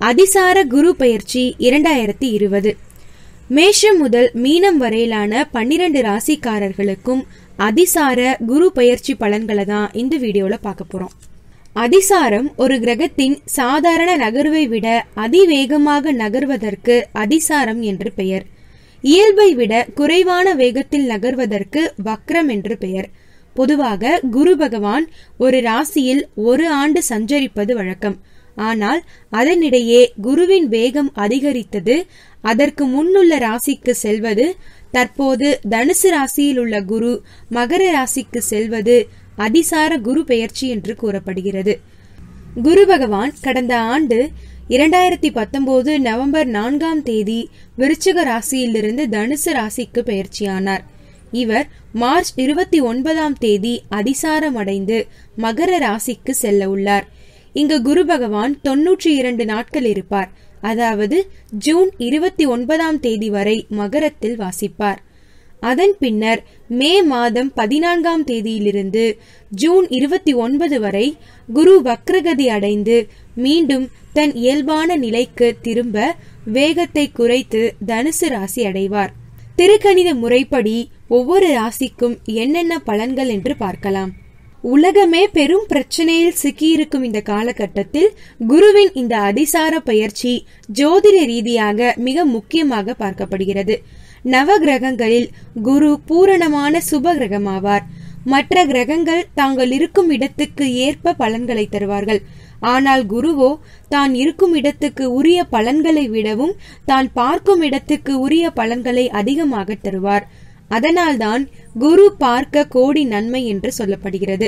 அதிசார குரு பயிற்சி இரண்டாயிரத்தி இருபது மேஷம் முதல் மீனம் வரையிலான பன்னிரண்டு ராசிக்காரர்களுக்கும் அதிசார குரு பயிற்சி பலன்களை தான் இந்த வீடியோல பார்க்க போறோம் அதிசாரம் ஒரு கிரகத்தின் சாதாரண நகர்வை விட அதிவேகமாக நகர்வதற்கு அதிசாரம் என்று பெயர் இயல்பை விட குறைவான வேகத்தில் நகர்வதற்கு வக்ரம் என்று பெயர் பொதுவாக குரு பகவான் ஒரு ராசியில் ஒரு ஆண்டு சஞ்சரிப்பது வழக்கம் ஆனால் அதனிடையே குருவின் வேகம் அதிகரித்தது அதற்கு முன்னுள்ள ராசிக்கு செல்வது தற்போது தனுசு ராசியில் உள்ள குரு மகர ராசிக்கு செல்வது அதிசார குரு பெயர்ச்சி என்று கூறப்படுகிறது குரு பகவான் கடந்த ஆண்டு இரண்டாயிரத்தி பத்தொன்பது நவம்பர் நான்காம் தேதி விருச்சிக ராசியிலிருந்து தனுசு ராசிக்கு பெயர்ச்சியானார் இவர் மார்ச் இருபத்தி ஒன்பதாம் தேதி அதிசாரம் அடைந்து மகர ராசிக்கு செல்ல உள்ளார் இங்கு குரு பகவான் தொன்னூற்றி இரண்டு நாட்கள் இருப்பார் அதாவது ஜூன் இருபத்தி ஒன்பதாம் தேதி வரை மகரத்தில் வாசிப்பார் அதன் பின்னர் மே மாதம் பதினான்காம் தேதியிலிருந்து ஜூன் இருபத்தி ஒன்பது வரை குரு வக்ரகதி அடைந்து மீண்டும் தன் இயல்பான நிலைக்கு திரும்ப வேகத்தை குறைத்து தனுசு ராசி அடைவார் திருக்கணித முறைப்படி ஒவ்வொரு ராசிக்கும் என்னென்ன பலன்கள் என்று பார்க்கலாம் உலகமே பெரும் பிரச்சனையில் சிக்கியிருக்கும் இந்த காலகட்டத்தில் குருவின் இந்த அதிசார பயிற்சி ஜோதிட ரீதியாக மிக முக்கியமாக பார்க்கப்படுகிறது நவ கிரகங்களில் குரு பூரணமான சுப கிரகமாவார் மற்ற கிரகங்கள் தாங்கள் இருக்கும் இடத்துக்கு ஏற்ப பலன்களை தருவார்கள் ஆனால் குருவோ தான் இருக்கும் இடத்துக்கு உரிய பலன்களை விடவும் தான் பார்க்கும் இடத்துக்கு உரிய பலன்களை அதிகமாக தருவார் அதனால்தான் குரு பார்க்க கோடி நன்மை என்று சொல்லப்படுகிறது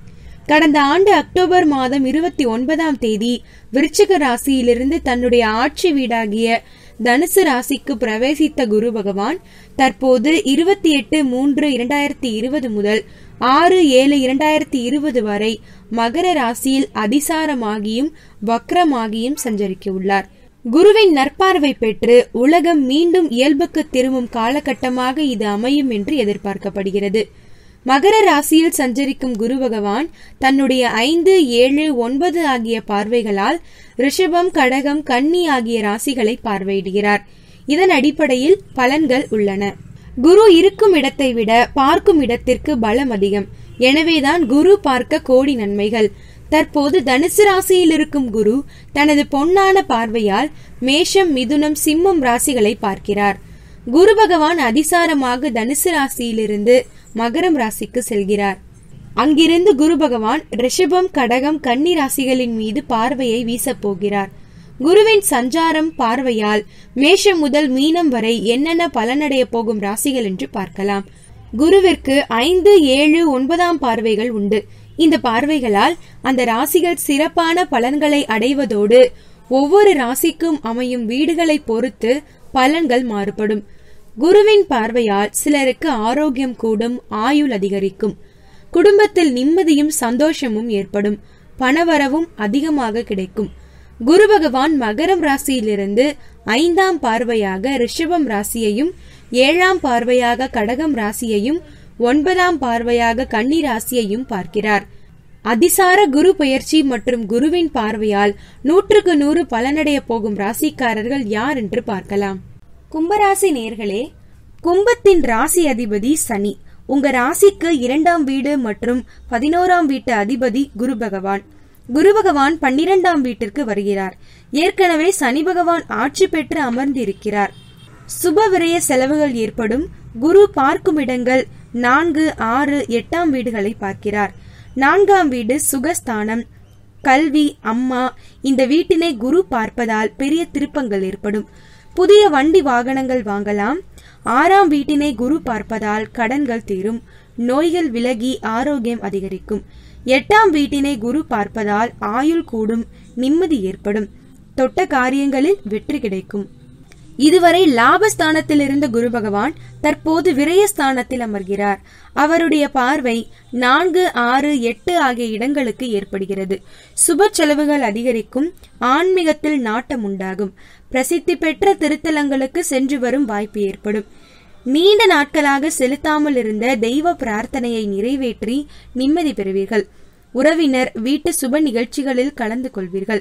கடந்த ஆண்டு அக்டோபர் மாதம் இருபத்தி ஒன்பதாம் தேதி விருச்சிக ராசியிலிருந்து தன்னுடைய ஆட்சி வீடாகிய தனுசு ராசிக்கு பிரவேசித்த குரு பகவான் தற்போது இருபத்தி எட்டு மூன்று இரண்டாயிரத்தி இருபது முதல் ஆறு ஏழு இரண்டாயிரத்தி இருபது வரை மகர ராசியில் அதிசாரமாகியும் வக்ரமாகியும் சஞ்சரிக்க உள்ளார் குருவின் நற்பார்வை பெற்று உலகம் மீண்டும் இயல்புக்கு திரும்பும் காலகட்டமாக இது அமையும் என்று எதிர்பார்க்கப்படுகிறது மகர ராசியில் சஞ்சரிக்கும் குரு பகவான் தன்னுடைய ஐந்து ஏழு ஒன்பது ஆகிய பார்வைகளால் ரிஷபம் கடகம் கன்னி ஆகிய ராசிகளை பார்வையிடுகிறார் இதன் அடிப்படையில் பலன்கள் உள்ளன குரு இருக்கும் இடத்தை விட பார்க்கும் இடத்திற்கு பலம் அதிகம் எனவேதான் குரு பார்க்க கோடி நன்மைகள் தற்போது தனுசு ராசியில் இருக்கும் குரு தனது பொன்னான பார்வையால் மேஷம் மிதுனம் சிம்மம் ராசிகளை பார்க்கிறார் குரு பகவான் அதிசாரமாக தனுசு ராசியிலிருந்து மகரம் ராசிக்கு செல்கிறார் அங்கிருந்து குரு பகவான் ரிஷபம் கடகம் கன்னி ராசிகளின் மீது பார்வையை வீசப் போகிறார் குருவின் சஞ்சாரம் பார்வையால் மேஷம் முதல் மீனம் வரை என்னென்ன பலனடைய போகும் ராசிகள் என்று பார்க்கலாம் குருவிற்கு ஐந்து ஏழு ஒன்பதாம் பார்வைகள் உண்டு இந்த பார்வைகளால் அந்த ராசிகள் சிறப்பான பலன்களை அடைவதோடு ஒவ்வொரு ராசிக்கும் அமையும் வீடுகளை பொறுத்து பலன்கள் மாறுபடும் குருவின் பார்வையால் சிலருக்கு ஆரோக்கியம் கூடும் ஆயுள் அதிகரிக்கும் குடும்பத்தில் நிம்மதியும் சந்தோஷமும் ஏற்படும் பணவரவும் அதிகமாக கிடைக்கும் குரு பகவான் மகரம் ராசியிலிருந்து ஐந்தாம் பார்வையாக ரிஷபம் ராசியையும் ஏழாம் பார்வையாக கடகம் ராசியையும் ஒன்பதாம் பார்வையாக கன்னி ராசியையும் பார்க்கிறார் அதிசார குரு பயிற்சி மற்றும் குருவின் பார்வையால் நூற்றுக்கு நூறு பலனடைய போகும் ராசிக்காரர்கள் யார் என்று பார்க்கலாம் கும்பராசி நேர்களே கும்பத்தின் ராசி அதிபதி சனி உங்க ராசிக்கு இரண்டாம் வீடு மற்றும் பதினோராம் வீட்டு அதிபதி குரு பகவான் குரு பகவான் பன்னிரெண்டாம் வீட்டிற்கு வருகிறார் ஏற்கனவே சனி பகவான் ஆட்சி பெற்று அமர்ந்திருக்கிறார் சுப விரய செலவுகள் ஏற்படும் குரு பார்க்கும் இடங்கள் நான்கு ஆறு எட்டாம் வீடுகளை பார்க்கிறார் நான்காம் வீடு சுகஸ்தானம் கல்வி அம்மா இந்த வீட்டினை குரு பார்ப்பதால் பெரிய திருப்பங்கள் ஏற்படும் புதிய வண்டி வாகனங்கள் வாங்கலாம் ஆறாம் வீட்டினை குரு பார்ப்பதால் கடன்கள் தீரும் நோய்கள் விலகி ஆரோக்கியம் அதிகரிக்கும் எட்டாம் வீட்டினை குரு பார்ப்பதால் ஆயுள் கூடும் நிம்மதி ஏற்படும் தொட்ட காரியங்களில் வெற்றி கிடைக்கும் இதுவரை லாபஸ்தானத்தில் இருந்த குரு பகவான் தற்போது விரயஸ்தானத்தில் அமர்கிறார் அவருடைய பார்வை நான்கு ஆறு எட்டு ஆகிய இடங்களுக்கு ஏற்படுகிறது சுப செலவுகள் அதிகரிக்கும் ஆன்மீகத்தில் நாட்டம் உண்டாகும் பிரசித்தி பெற்ற திருத்தலங்களுக்கு சென்று வரும் வாய்ப்பு ஏற்படும் நீண்ட நாட்களாக செலுத்தாமல் இருந்த தெய்வ பிரார்த்தனையை நிறைவேற்றி நிம்மதி பெறுவீர்கள் உறவினர் வீட்டு சுப நிகழ்ச்சிகளில் கலந்து கொள்வீர்கள்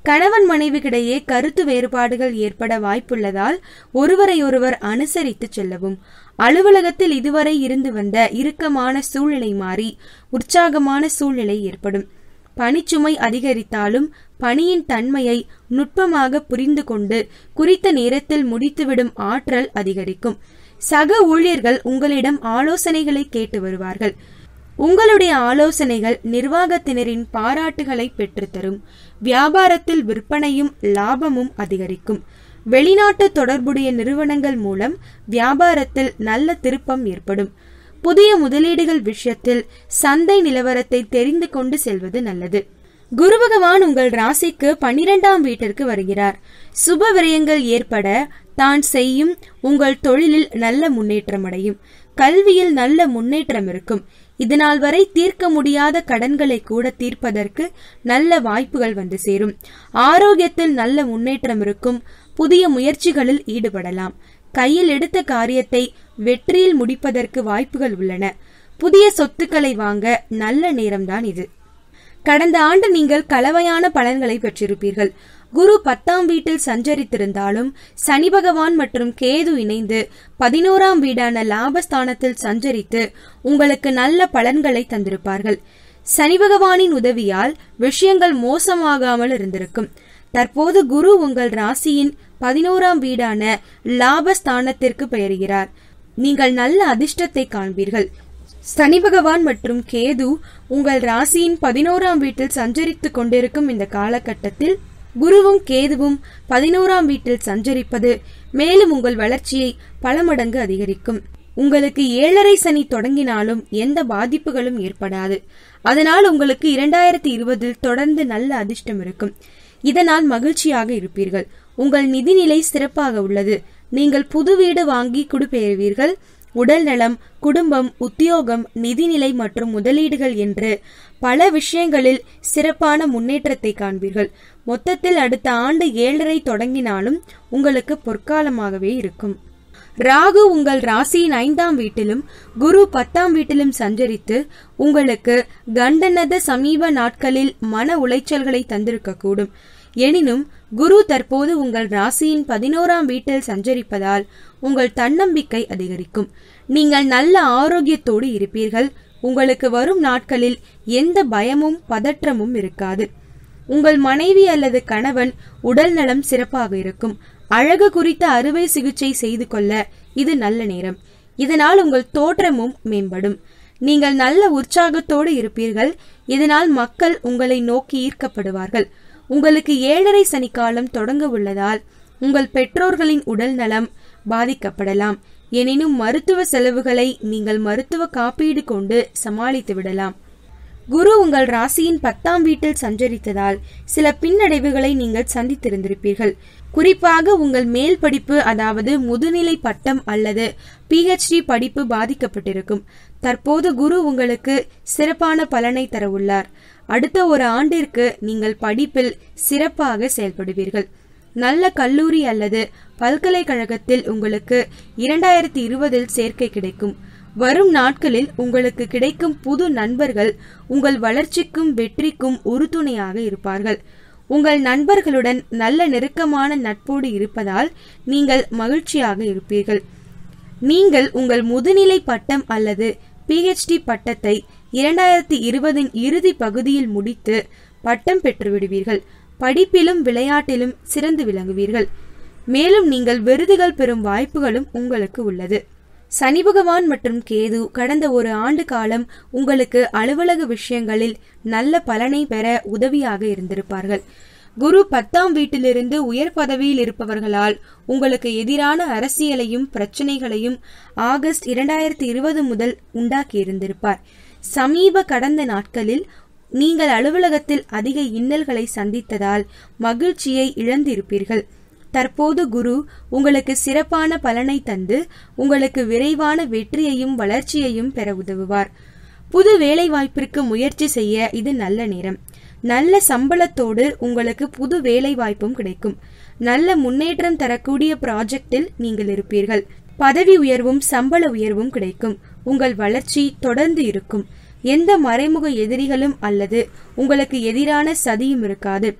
கணவன் மனைவிக்கிடையே கருத்து வேறுபாடுகள் ஏற்பட வாய்ப்புள்ளதால் ஒருவரையொருவர் அனுசரித்து செல்லவும் அலுவலகத்தில் இதுவரை இருந்து வந்த இறுக்கமான சூழ்நிலை மாறி உற்சாகமான சூழ்நிலை ஏற்படும் பணிச்சுமை அதிகரித்தாலும் பணியின் தன்மையை நுட்பமாக புரிந்து கொண்டு குறித்த நேரத்தில் முடித்துவிடும் ஆற்றல் அதிகரிக்கும் சக ஊழியர்கள் உங்களிடம் ஆலோசனைகளை கேட்டு வருவார்கள் உங்களுடைய ஆலோசனைகள் நிர்வாகத்தினரின் பாராட்டுகளை பெற்றுத்தரும் வியாபாரத்தில் விற்பனையும் லாபமும் அதிகரிக்கும் வெளிநாட்டு தொடர்புடைய நிறுவனங்கள் மூலம் வியாபாரத்தில் நல்ல திருப்பம் ஏற்படும் புதிய முதலீடுகள் விஷயத்தில் சந்தை நிலவரத்தை தெரிந்து கொண்டு செல்வது நல்லது குரு பகவான் உங்கள் ராசிக்கு பன்னிரெண்டாம் வீட்டிற்கு வருகிறார் சுப விரயங்கள் ஏற்பட தான் செய்யும் உங்கள் தொழிலில் நல்ல முன்னேற்றம் அடையும் கல்வியில் நல்ல முன்னேற்றம் இருக்கும் இதனால் வரை தீர்க்க முடியாத கடன்களை கூட தீர்ப்பதற்கு நல்ல வாய்ப்புகள் வந்து சேரும் ஆரோக்கியத்தில் நல்ல முன்னேற்றம் இருக்கும் புதிய முயற்சிகளில் ஈடுபடலாம் கையில் எடுத்த காரியத்தை வெற்றியில் முடிப்பதற்கு வாய்ப்புகள் உள்ளன புதிய சொத்துக்களை வாங்க நல்ல நேரம்தான் இது கடந்த ஆண்டு நீங்கள் கலவையான பலன்களை பெற்றிருப்பீர்கள் குரு பத்தாம் வீட்டில் சஞ்சரித்திருந்தாலும் சனி பகவான் மற்றும் கேது இணைந்து பதினோராம் வீடான லாபஸ்தானத்தில் சஞ்சரித்து உங்களுக்கு நல்ல பலன்களை தந்திருப்பார்கள் சனி பகவானின் உதவியால் விஷயங்கள் மோசமாகாமல் இருந்திருக்கும் தற்போது குரு உங்கள் ராசியின் பதினோராம் வீடான லாபஸ்தானத்திற்கு பெயர்கிறார் நீங்கள் நல்ல அதிர்ஷ்டத்தை காண்பீர்கள் சனி பகவான் மற்றும் கேது உங்கள் ராசியின் பதினோராம் வீட்டில் சஞ்சரித்துக் கொண்டிருக்கும் இந்த காலகட்டத்தில் குருவும் கேதுவும் பதினோராம் வீட்டில் சஞ்சரிப்பது மேலும் உங்கள் வளர்ச்சியை பல மடங்கு அதிகரிக்கும் உங்களுக்கு ஏழரை சனி தொடங்கினாலும் எந்த பாதிப்புகளும் ஏற்படாது அதனால் உங்களுக்கு இரண்டாயிரத்தி இருபதில் தொடர்ந்து நல்ல அதிர்ஷ்டம் இருக்கும் இதனால் மகிழ்ச்சியாக இருப்பீர்கள் உங்கள் நிதிநிலை சிறப்பாக உள்ளது நீங்கள் புது வீடு வாங்கி குடிபெயர்வீர்கள் உடல் நலம் குடும்பம் உத்தியோகம் நிதிநிலை மற்றும் முதலீடுகள் என்று பல விஷயங்களில் சிறப்பான முன்னேற்றத்தை காண்பீர்கள் மொத்தத்தில் அடுத்த ஆண்டு ஏழரை தொடங்கினாலும் உங்களுக்கு பொற்காலமாகவே இருக்கும் ராகு உங்கள் ராசியின் ஐந்தாம் வீட்டிலும் குரு பத்தாம் வீட்டிலும் சஞ்சரித்து உங்களுக்கு கண்டனத சமீப நாட்களில் மன உளைச்சல்களை தந்திருக்கக்கூடும் எனினும் குரு தற்போது உங்கள் ராசியின் பதினோராம் வீட்டில் சஞ்சரிப்பதால் உங்கள் தன்னம்பிக்கை அதிகரிக்கும் நீங்கள் நல்ல ஆரோக்கியத்தோடு இருப்பீர்கள் உங்களுக்கு வரும் நாட்களில் எந்த பயமும் பதற்றமும் இருக்காது உங்கள் மனைவி அல்லது கணவன் உடல் நலம் சிறப்பாக இருக்கும் அழகு குறித்த அறுவை சிகிச்சை செய்து கொள்ள இது நல்ல நேரம் இதனால் உங்கள் தோற்றமும் மேம்படும் நீங்கள் நல்ல உற்சாகத்தோடு இருப்பீர்கள் இதனால் மக்கள் உங்களை நோக்கி ஈர்க்கப்படுவார்கள் உங்களுக்கு ஏழரை சனிக்காலம் தொடங்க உள்ளதால் உங்கள் பெற்றோர்களின் உடல் நலம் பாதிக்கப்படலாம் எனினும் மருத்துவ செலவுகளை நீங்கள் மருத்துவ காப்பீடு கொண்டு சமாளித்து விடலாம் குரு உங்கள் ராசியின் பத்தாம் வீட்டில் சஞ்சரித்ததால் சில பின்னடைவுகளை நீங்கள் சந்தித்திருந்திருப்பீர்கள் குறிப்பாக உங்கள் மேல் படிப்பு அதாவது முதுநிலை பட்டம் அல்லது பிஹெச்டி படிப்பு பாதிக்கப்பட்டிருக்கும் தற்போது குரு உங்களுக்கு சிறப்பான பலனை தர உள்ளார் அடுத்த ஒரு ஆண்டிற்கு நீங்கள் படிப்பில் சிறப்பாக செயல்படுவீர்கள் நல்ல கல்லூரி அல்லது பல்கலைக்கழகத்தில் உங்களுக்கு இரண்டாயிரத்தி இருபதில் சேர்க்கை கிடைக்கும் வரும் நாட்களில் உங்களுக்கு கிடைக்கும் புது நண்பர்கள் உங்கள் வளர்ச்சிக்கும் வெற்றிக்கும் உறுதுணையாக இருப்பார்கள் உங்கள் நண்பர்களுடன் நல்ல நெருக்கமான நட்போடு இருப்பதால் நீங்கள் மகிழ்ச்சியாக இருப்பீர்கள் நீங்கள் உங்கள் முதுநிலை பட்டம் அல்லது பிஹெச்டி பட்டத்தை இரண்டாயிரத்தி இருபதின் இறுதி பகுதியில் முடித்து பட்டம் பெற்று விடுவீர்கள் படிப்பிலும் விளையாட்டிலும் சிறந்து விளங்குவீர்கள் மேலும் நீங்கள் விருதுகள் பெறும் வாய்ப்புகளும் உங்களுக்கு உள்ளது சனி பகவான் மற்றும் கேது கடந்த ஒரு ஆண்டு காலம் உங்களுக்கு அலுவலக விஷயங்களில் நல்ல பலனை பெற உதவியாக இருந்திருப்பார்கள் குரு பத்தாம் வீட்டிலிருந்து உயர் பதவியில் இருப்பவர்களால் உங்களுக்கு எதிரான அரசியலையும் பிரச்சனைகளையும் ஆகஸ்ட் இரண்டாயிரத்தி இருபது முதல் உண்டாக்கி இருந்திருப்பார் சமீப கடந்த நாட்களில் நீங்கள் அலுவலகத்தில் அதிக இன்னல்களை சந்தித்ததால் மகிழ்ச்சியை இழந்திருப்பீர்கள் தற்போது குரு உங்களுக்கு சிறப்பான பலனை தந்து உங்களுக்கு விரைவான வெற்றியையும் வளர்ச்சியையும் பெற உதவுவார் புது வேலை வாய்ப்பிற்கு முயற்சி செய்ய இது நல்ல நேரம் நல்ல சம்பளத்தோடு உங்களுக்கு புது வேலை வாய்ப்பும் கிடைக்கும் நல்ல முன்னேற்றம் தரக்கூடிய ப்ராஜெக்டில் நீங்கள் இருப்பீர்கள் பதவி உயர்வும் சம்பள உயர்வும் கிடைக்கும் உங்கள் வளர்ச்சி தொடர்ந்து இருக்கும் எந்த மறைமுக எதிரிகளும் அல்லது உங்களுக்கு எதிரான சதியும் இருக்காது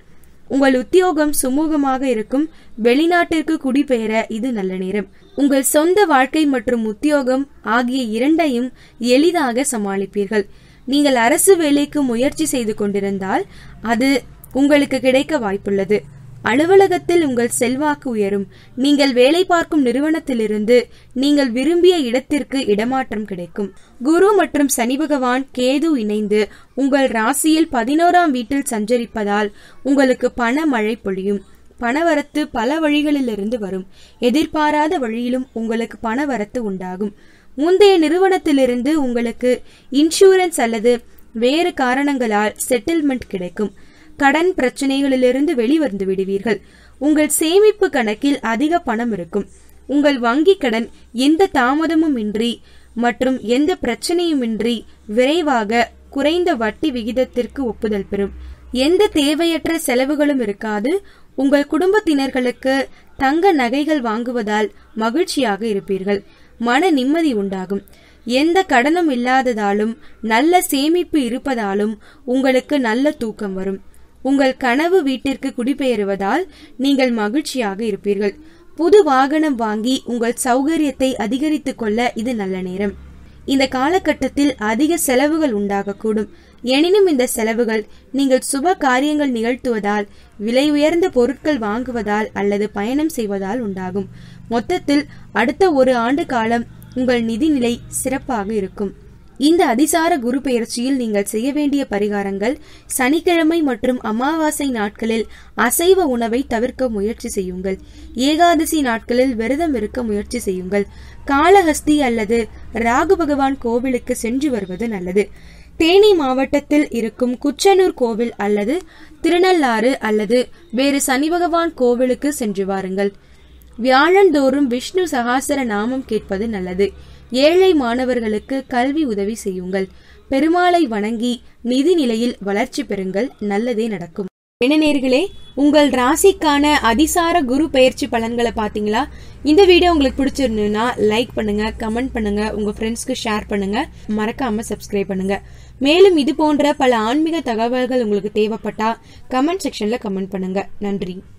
உங்கள் உத்தியோகம் சுமூகமாக இருக்கும் வெளிநாட்டிற்கு குடிபெயர இது நல்ல நேரம் உங்கள் சொந்த வாழ்க்கை மற்றும் உத்தியோகம் ஆகிய இரண்டையும் எளிதாக சமாளிப்பீர்கள் நீங்கள் அரசு வேலைக்கு முயற்சி செய்து கொண்டிருந்தால் அது உங்களுக்கு கிடைக்க வாய்ப்புள்ளது அலுவலகத்தில் உங்கள் செல்வாக்கு உயரும் நீங்கள் வேலை பார்க்கும் நிறுவனத்திலிருந்து நீங்கள் விரும்பிய இடத்திற்கு இடமாற்றம் கிடைக்கும் குரு மற்றும் சனி பகவான் கேது இணைந்து உங்கள் ராசியில் பதினோராம் வீட்டில் சஞ்சரிப்பதால் உங்களுக்கு பண மழை பொழியும் பணவரத்து பல வழிகளிலிருந்து வரும் எதிர்பாராத வழியிலும் உங்களுக்கு பணவரத்து உண்டாகும் முந்தைய நிறுவனத்திலிருந்து உங்களுக்கு இன்சூரன்ஸ் அல்லது வேறு காரணங்களால் செட்டில்மெண்ட் கிடைக்கும் கடன் பிரச்சனைகளிலிருந்து வெளிவந்து விடுவீர்கள் உங்கள் சேமிப்பு கணக்கில் அதிக பணம் இருக்கும் உங்கள் வங்கி கடன் எந்த தாமதமும் இன்றி மற்றும் எந்த பிரச்சனையுமின்றி விரைவாக குறைந்த வட்டி விகிதத்திற்கு ஒப்புதல் பெறும் எந்த தேவையற்ற செலவுகளும் இருக்காது உங்கள் குடும்பத்தினர்களுக்கு தங்க நகைகள் வாங்குவதால் மகிழ்ச்சியாக இருப்பீர்கள் மன நிம்மதி உண்டாகும் எந்த கடனும் இல்லாததாலும் நல்ல சேமிப்பு இருப்பதாலும் உங்களுக்கு நல்ல தூக்கம் வரும் உங்கள் கனவு வீட்டிற்கு குடிபெயருவதால் நீங்கள் மகிழ்ச்சியாக இருப்பீர்கள் புது வாகனம் வாங்கி உங்கள் சௌகரியத்தை அதிகரித்துக் கொள்ள இது நல்ல நேரம் இந்த காலகட்டத்தில் அதிக செலவுகள் உண்டாகக்கூடும் எனினும் இந்த செலவுகள் நீங்கள் சுப காரியங்கள் நிகழ்த்துவதால் விலை உயர்ந்த பொருட்கள் வாங்குவதால் அல்லது பயணம் செய்வதால் உண்டாகும் மொத்தத்தில் அடுத்த ஒரு ஆண்டு காலம் உங்கள் நிதிநிலை சிறப்பாக இருக்கும் இந்த அதிசார குரு பெயர்ச்சியில் நீங்கள் செய்ய வேண்டிய பரிகாரங்கள் சனிக்கிழமை மற்றும் அமாவாசை நாட்களில் அசைவ உணவை தவிர்க்க முயற்சி செய்யுங்கள் ஏகாதசி நாட்களில் விரதம் இருக்க முயற்சி செய்யுங்கள் காளஹஸ்தி அல்லது ராகு பகவான் கோவிலுக்கு சென்று வருவது நல்லது தேனி மாவட்டத்தில் இருக்கும் குச்சனூர் கோவில் அல்லது திருநள்ளாறு அல்லது வேறு சனி பகவான் கோவிலுக்கு சென்று வாருங்கள் வியாழந்தோறும் விஷ்ணு சகாசர நாமம் கேட்பது நல்லது ஏழை மாணவர்களுக்கு கல்வி உதவி செய்யுங்கள் பெருமாளை வணங்கி நிதி நிலையில் வளர்ச்சி பெறுங்கள் நல்லதே நடக்கும் நேர்களே உங்கள் ராசிக்கான அதிசார குரு பயிற்சி பலன்களை பாத்தீங்களா இந்த வீடியோ உங்களுக்கு பிடிச்சிருந்ததுன்னா லைக் பண்ணுங்க கமெண்ட் பண்ணுங்க உங்க ஃப்ரெண்ட்ஸ்க்கு ஷேர் பண்ணுங்க மறக்காம சப்ஸ்கிரைப் பண்ணுங்க மேலும் இது போன்ற பல ஆன்மீக தகவல்கள் உங்களுக்கு தேவைப்பட்டா கமெண்ட் செக்ஷன்ல கமெண்ட் பண்ணுங்க நன்றி